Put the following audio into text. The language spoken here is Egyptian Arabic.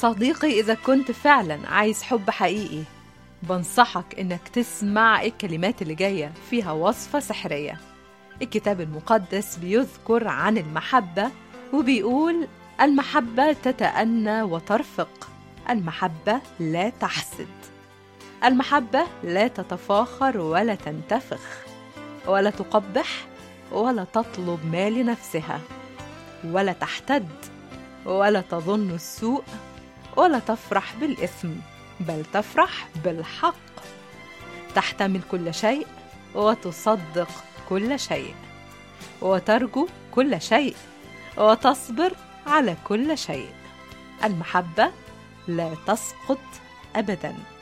صديقي إذا كنت فعلا عايز حب حقيقي بنصحك إنك تسمع الكلمات اللي جاية فيها وصفة سحرية الكتاب المقدس بيذكر عن المحبة وبيقول المحبة تتأنى وترفق المحبة لا تحسد المحبة لا تتفاخر ولا تنتفخ ولا تقبح ولا تطلب ما لنفسها ولا تحتد ولا تظن السوء ولا تفرح بالإثم بل تفرح بالحق تحتمل كل شيء وتصدق كل شيء وترجو كل شيء وتصبر على كل شيء المحبة لا تسقط أبداً